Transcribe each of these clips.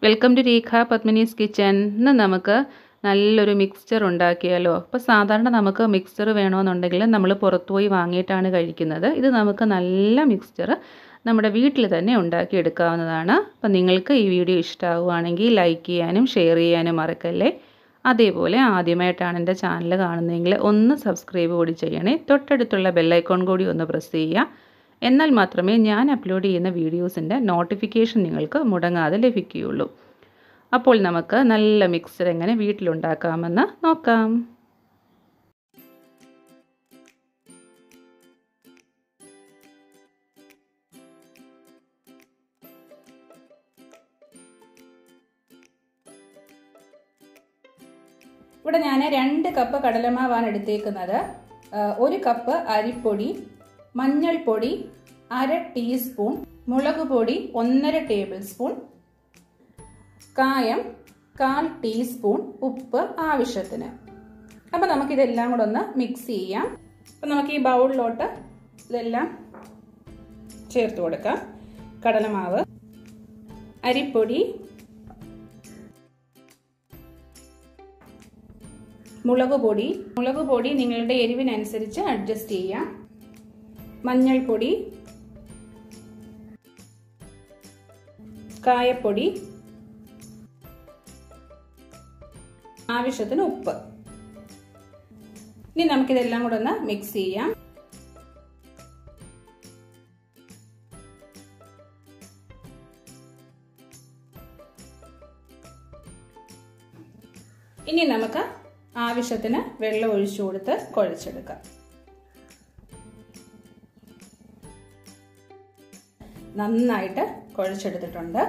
welcome to Rekha Padmini's kitchen ഇന്ന് നമുക്ക് നല്ലൊരു മിക്സ്ചർ ഉണ്ടാക്കിയാലോ അപ്പോൾ സാധാരണ നമുക്ക് മിക്സ്ചർ വേണമെന്നുണ്ടെങ്കിൽ നമ്മൾ പുറത്തുപോയി വാങ്ങിയിട്ടാണ് കഴിക്കുന്നത് ഇത് നമുക്ക് നല്ല മിക്സ്ചർ നമ്മുടെ വീട്ടിൽ തന്നെ ഉണ്ടാക്കിയെടുക്കാവുന്നതാണ് അപ്പം നിങ്ങൾക്ക് ഈ വീഡിയോ ഇഷ്ടമാവുകയാണെങ്കിൽ ലൈക്ക് ചെയ്യാനും ഷെയർ ചെയ്യാനും മറക്കല്ലേ അതേപോലെ ആദ്യമായിട്ടാണ് എൻ്റെ ചാനൽ കാണുന്നതെങ്കിൽ ഒന്ന് സബ്സ്ക്രൈബ് കൂടി ചെയ്യണേ തൊട്ടടുത്തുള്ള ബെല്ലൈക്കോൺ കൂടി ഒന്ന് പ്രസ് ചെയ്യുക എന്നാൽ മാത്രമേ ഞാൻ അപ്ലോഡ് ചെയ്യുന്ന വീഡിയോസിൻ്റെ നോട്ടിഫിക്കേഷൻ നിങ്ങൾക്ക് മുടങ്ങാതെ ലഭിക്കുകയുള്ളൂ അപ്പോൾ നമുക്ക് നല്ല മിക്സർ എങ്ങനെ വീട്ടിലുണ്ടാക്കാമെന്ന് നോക്കാം ഇവിടെ ഞാൻ രണ്ട് കപ്പ് കടലമാവാണ് എടുത്തേക്കുന്നത് ഒരു കപ്പ് അരിപ്പൊടി മഞ്ഞൾപ്പൊടി അര ടീസ്പൂൺ മുളക് പൊടി ഒന്നര ടേബിൾ സ്പൂൺ കായം കാൽ ടീസ്പൂൺ ഉപ്പ് ആവശ്യത്തിന് അപ്പം നമുക്കിതെല്ലാം കൂടെ ഒന്ന് മിക്സ് ചെയ്യാം അപ്പം നമുക്ക് ഈ ബൗളിലോട്ട് ഇതെല്ലാം ചേർത്ത് കൊടുക്കാം കടലമാവ് അരിപ്പൊടി മുളക് പൊടി മുളക് പൊടി നിങ്ങളുടെ എരിവിനനുസരിച്ച് അഡ്ജസ്റ്റ് ചെയ്യാം മഞ്ഞൾപ്പൊടി കായപ്പൊടി ആവശ്യത്തിന് ഉപ്പ് ഇനി നമുക്കിതെല്ലാം കൂടെ ഒന്ന് മിക്സ് ചെയ്യാം ഇനി നമുക്ക് ആവശ്യത്തിന് വെള്ളം ഒഴിച്ചു കൊടുത്ത് കുഴച്ചെടുക്കാം നന്നായിട്ട് കുഴച്ചെടുത്തിട്ടുണ്ട്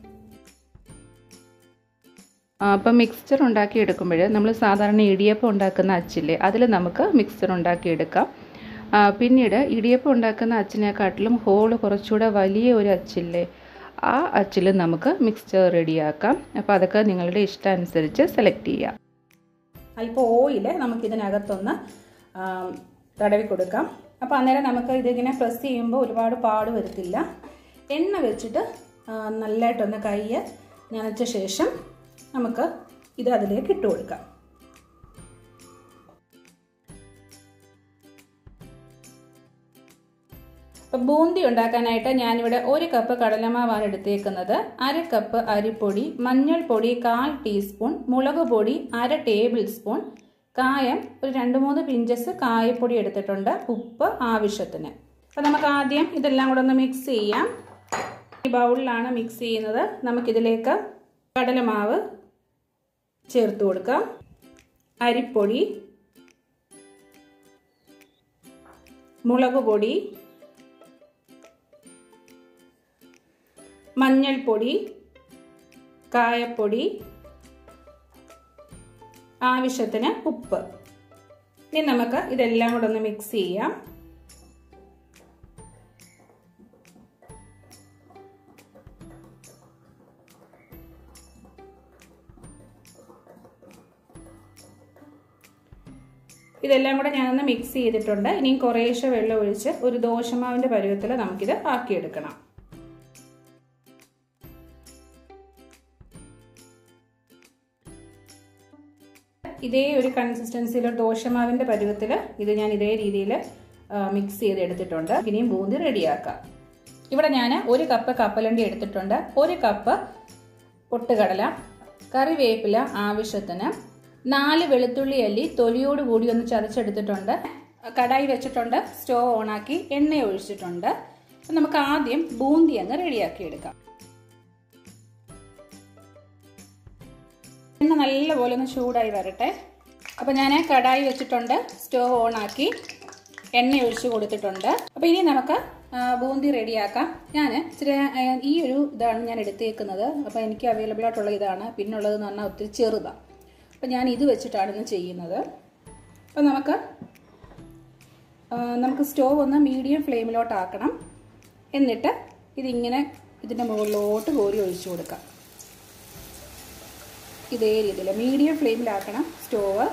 അപ്പം മിക്സ്ചർ ഉണ്ടാക്കി എടുക്കുമ്പോൾ നമ്മൾ സാധാരണ ഇടിയപ്പം ഉണ്ടാക്കുന്ന അച്ചില്ലേ അതിൽ നമുക്ക് മിക്സ്ചർ ഉണ്ടാക്കിയെടുക്കാം പിന്നീട് ഇടിയപ്പം ഉണ്ടാക്കുന്ന അച്ചിനെക്കാട്ടിലും ഹോള് കുറച്ചുകൂടെ വലിയ ഒരു അച്ചില്ലേ ആ അച്ചിൽ നമുക്ക് മിക്സ്ചർ റെഡിയാക്കാം അപ്പോൾ അതൊക്കെ നിങ്ങളുടെ ഇഷ്ടാനുസരിച്ച് സെലക്ട് ചെയ്യാം അല്പം ഓയിൽ നമുക്ക് ഇതിനകത്തൊന്ന് തടവി കൊടുക്കാം അപ്പോൾ അന്നേരം നമുക്ക് ഇതിങ്ങനെ പ്രസ് ചെയ്യുമ്പോൾ ഒരുപാട് പാട് വരത്തില്ല എണ്ണ വെച്ചിട്ട് നല്ലതായിട്ടൊന്ന് കൈ നനച്ച ശേഷം നമുക്ക് ഇത് അതിലേക്ക് ഇട്ട് കൊടുക്കാം അപ്പോൾ ബൂന്തി ഉണ്ടാക്കാനായിട്ട് ഞാനിവിടെ ഒരു കപ്പ് കടലമാവാണ് എടുത്തേക്കുന്നത് അര കപ്പ് അരിപ്പൊടി മഞ്ഞൾപ്പൊടി കാൽ ടീസ്പൂൺ മുളക് പൊടി അര ടേബിൾ സ്പൂൺ കായം ഒരു രണ്ട് മൂന്ന് പിഞ്ചസ് കായപ്പൊടി എടുത്തിട്ടുണ്ട് ഉപ്പ് ആവശ്യത്തിന് അപ്പോൾ നമുക്ക് ആദ്യം ഇതെല്ലാം കൂടെ ഒന്ന് മിക്സ് ചെയ്യാം ഈ ബൗളിലാണ് മിക്സ് ചെയ്യുന്നത് നമുക്കിതിലേക്ക് കടലമാവ് ചേർത്ത് കൊടുക്കാം അരിപ്പൊടി മുളക് പൊടി മഞ്ഞൾപ്പൊടി കായപ്പൊടി ആവശ്യത്തിന് ഉപ്പ് ഇനി നമുക്ക് ഇതെല്ലാം കൂടെ ഒന്ന് മിക്സ് ചെയ്യാം ഇതെല്ലാം കൂടെ ഞാനൊന്ന് മിക്സ് ചെയ്തിട്ടുണ്ട് ഇനിയും കുറേശ്ശെ വെള്ളം ഒഴിച്ച് ഒരു ദോശമാവിൻ്റെ പരുവത്തിൽ നമുക്കിത് ആക്കിയെടുക്കണം ഇതേ ഒരു കൺസിസ്റ്റൻസിയിൽ ദോശമാവിൻ്റെ പരുവത്തിൽ ഇത് ഞാൻ ഇതേ രീതിയിൽ മിക്സ് ചെയ്ത് എടുത്തിട്ടുണ്ട് ഇനിയും ബൂന്തി റെഡിയാക്കാം ഇവിടെ ഞാൻ ഒരു കപ്പ് കപ്പലണ്ടി എടുത്തിട്ടുണ്ട് ഒരു കപ്പ് പൊട്ടുകടല കറിവേപ്പില ആവശ്യത്തിന് നാല് വെളുത്തുള്ളി അല്ലി തൊലിയോട് കൂടി ഒന്ന് ചതച്ചെടുത്തിട്ടുണ്ട് കടായി വെച്ചിട്ടുണ്ട് സ്റ്റോവ് ഓണാക്കി എണ്ണ ഒഴിച്ചിട്ടുണ്ട് നമുക്ക് ആദ്യം ബൂന്തി അങ്ങ് റെഡിയാക്കി എടുക്കാം എണ്ണ നല്ലപോലെ ഒന്ന് ചൂടായി വരട്ടെ അപ്പോൾ ഞാൻ കടായി വെച്ചിട്ടുണ്ട് സ്റ്റോവ് ഓണാക്കി എണ്ണ ഒഴിച്ച് കൊടുത്തിട്ടുണ്ട് അപ്പോൾ ഇനി നമുക്ക് ബൂന്തി റെഡിയാക്കാം ഞാൻ ഇച്ചിരി ഈ ഒരു ഇതാണ് ഞാൻ എടുത്തേക്കുന്നത് അപ്പോൾ എനിക്ക് അവൈലബിൾ ആയിട്ടുള്ള ഇതാണ് പിന്നുള്ളതെന്ന് പറഞ്ഞാൽ ഒത്തിരി ചെറുതാണ് അപ്പോൾ ഞാൻ ഇത് വെച്ചിട്ടാണ് ഇന്ന് ചെയ്യുന്നത് അപ്പോൾ നമുക്ക് നമുക്ക് സ്റ്റോവ് ഒന്ന് മീഡിയം ഫ്ലെയിമിലോട്ടാക്കണം എന്നിട്ട് ഇതിങ്ങനെ ഇതിൻ്റെ മുകളിലോട്ട് കോരി ഒഴിച്ചു കൊടുക്കാം ഇതേ രീതിയിൽ മീഡിയം ഫ്ലെയിമിലാക്കണം സ്റ്റോവ്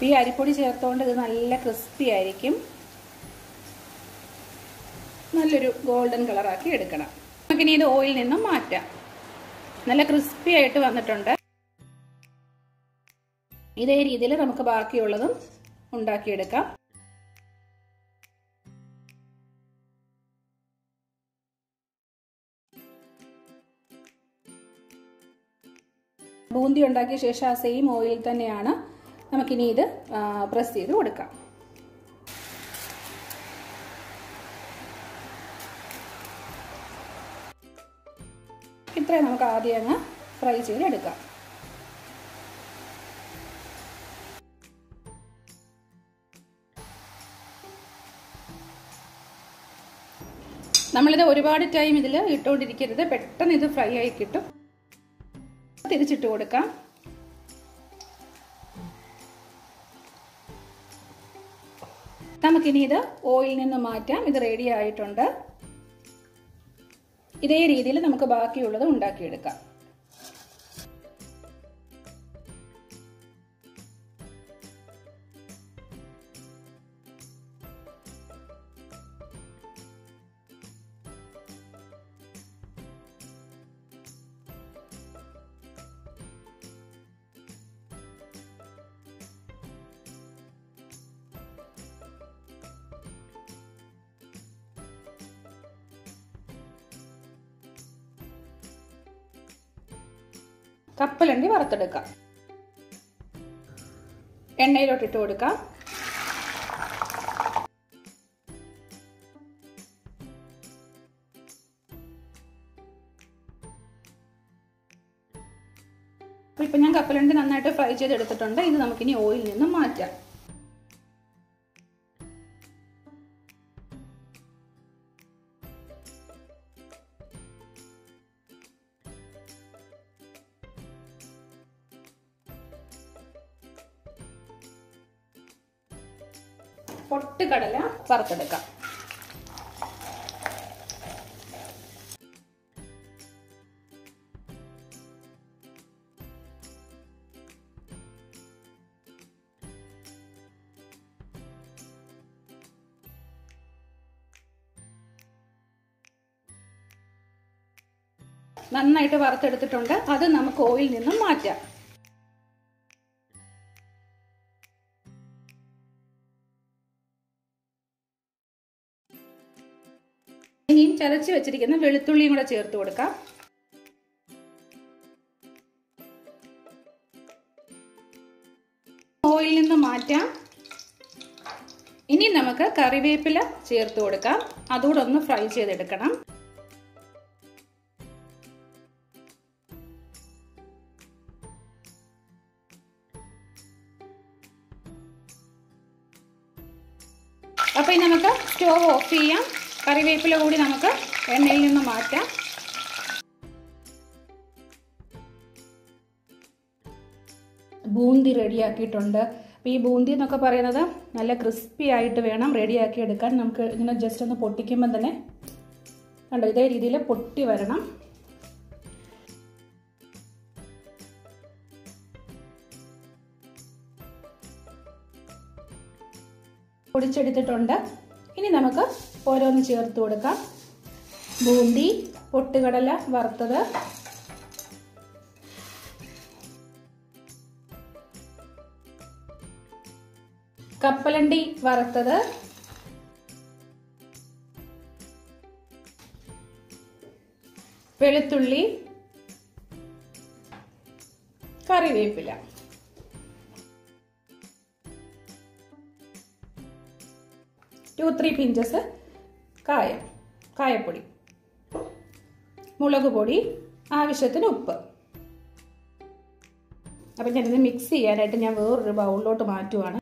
ഈ അരിപ്പൊടി ചേർത്തുകൊണ്ട് ഇത് നല്ല ക്രിസ്പി ആയിരിക്കും നല്ലൊരു ഗോൾഡൻ കളറാക്കി എടുക്കണം നമുക്കിനി ഇത് ഓയിൽ നിന്നും മാറ്റാം നല്ല ക്രിസ്പി ആയിട്ട് വന്നിട്ടുണ്ട് ഇതേ രീതിയിൽ നമുക്ക് ബാക്കിയുള്ളതും ഉണ്ടാക്കിയെടുക്കാം ബൂന്തി ഉണ്ടാക്കിയ ശേഷം ആ സെയിം ഓയിൽ തന്നെയാണ് നമുക്കിനി ഇത് പ്രസ് ചെയ്ത് കൊടുക്കാം ഇത്രയും നമുക്ക് ആദ്യം അങ്ങ് ഫ്രൈ ചെയ്തെടുക്കാം നമ്മളിത് ഒരുപാട് ടൈം ഇതിൽ ഇട്ടുകൊണ്ടിരിക്കരുത് പെട്ടെന്ന് ഇത് ഫ്രൈ ആയി കിട്ടും തിരിച്ചിട്ട് കൊടുക്കാം നമുക്കിനി ഇത് ഓയിൽ നിന്ന് മാറ്റാം ഇത് റെഡി ആയിട്ടുണ്ട് ഇതേ രീതിയിൽ നമുക്ക് ബാക്കിയുള്ളത് ഉണ്ടാക്കിയെടുക്കാം കപ്പലണ്ടി വറുത്തെടുക്കാം എണ്ണയിലോട്ട് ഇട്ട് കൊടുക്കാം അപ്പോൾ ഇപ്പം ഞാൻ കപ്പലണ്ടി നന്നായിട്ട് ഫ്രൈ ചെയ്തെടുത്തിട്ടുണ്ട് ഇത് നമുക്കിനി ഓയിൽ നിന്ന് മാറ്റാം പൊട്ടുകടല വറുത്തെടുക്കാം നന്നായിട്ട് വറുത്തെടുത്തിട്ടുണ്ട് അത് നമുക്ക് ഓയിൽ നിന്നും മാറ്റാം ഇനിയും ചതച്ച് വെച്ചിരിക്കുന്ന വെളുത്തുള്ളിയും കൂടെ ചേർത്ത് കൊടുക്കാം ഓയിൽ നിന്ന് മാറ്റാം ഇനി നമുക്ക് കറിവേപ്പില ചേർത്ത് കൊടുക്കാം അതുകൂടെ ഒന്ന് ഫ്രൈ ചെയ്തെടുക്കണം അപ്പോൾ ഇനി നമുക്ക് സ്റ്റോവ് ഓഫ് ചെയ്യാം കറിവേപ്പില കൂടി നമുക്ക് എണ്ണയിൽ നിന്ന് മാറ്റാം ബൂന്തി റെഡിയാക്കിയിട്ടുണ്ട് അപ്പോൾ ഈ ബൂന്തി എന്നൊക്കെ പറയുന്നത് നല്ല ക്രിസ്പി ആയിട്ട് വേണം റെഡിയാക്കി എടുക്കാൻ നമുക്ക് ഇങ്ങനെ ജസ്റ്റ് ഒന്ന് പൊട്ടിക്കുമ്പോൾ തന്നെ കണ്ടോ ഇതേ രീതിയിൽ പൊട്ടി വരണം പൊടിച്ചെടുത്തിട്ടുണ്ട് ഇനി നമുക്ക് ഓരോന്ന് ചേർത്ത് കൊടുക്കാം ബൂന്തി പൊട്ടുകടല വറുത്തത് കപ്പലണ്ടി വറുത്തത് വെളുത്തുള്ളി കറിവേപ്പില ടു ത്രീ പിഞ്ചസ് കായം കായപ്പൊടി മുളക് പൊടി ആവശ്യത്തിന് ഉപ്പ് അപ്പം ഞാനിത് മിക്സ് ചെയ്യാനായിട്ട് ഞാൻ വേറൊരു ബൗളിലോട്ട് മാറ്റുവാണ്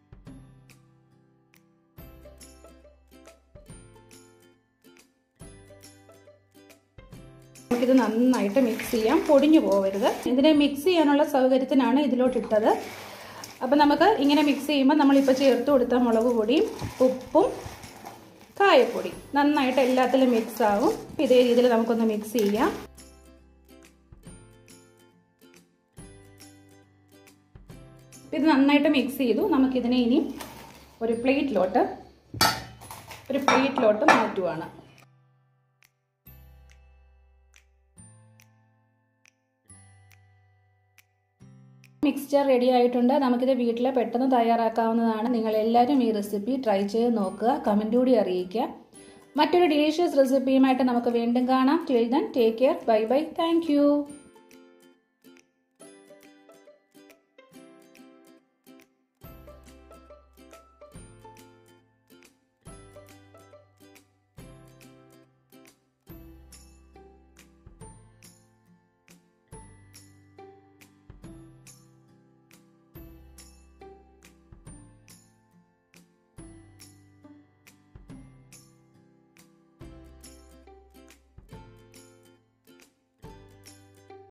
നമുക്കിത് നന്നായിട്ട് മിക്സ് ചെയ്യാം പൊടിഞ്ഞു പോകരുത് ഇതിനെ മിക്സ് ചെയ്യാനുള്ള സൗകര്യത്തിനാണ് ഇതിലോട്ട് ഇട്ടത് അപ്പം നമുക്ക് ഇങ്ങനെ മിക്സ് ചെയ്യുമ്പോൾ നമ്മളിപ്പോൾ ചേർത്ത് കൊടുത്ത മുളക് പൊടിയും ഉപ്പും കായപ്പൊടി നന്നായിട്ട് എല്ലാത്തിലും മിക്സ് ആകും അപ്പം ഇതേ രീതിയിൽ നമുക്കൊന്ന് മിക്സ് ചെയ്യാം ഇത് നന്നായിട്ട് മിക്സ് ചെയ്തു നമുക്കിതിനെ ഇനി ഒരു പ്ലേറ്റിലോട്ട് ഒരു പ്ലേറ്റിലോട്ട് മാറ്റുവാണ് മിക്സ്ചർ റെഡി ആയിട്ടുണ്ട് നമുക്കിത് വീട്ടിൽ പെട്ടെന്ന് തയ്യാറാക്കാവുന്നതാണ് നിങ്ങൾ എല്ലാവരും ഈ റെസിപ്പി ട്രൈ ചെയ്ത് നോക്കുക കമൻറ്റ് കൂടി അറിയിക്കുക മറ്റൊരു ഡിലീഷ്യസ് റെസിപ്പിയുമായിട്ട് നമുക്ക് വീണ്ടും കാണാം till then take care bye bye thank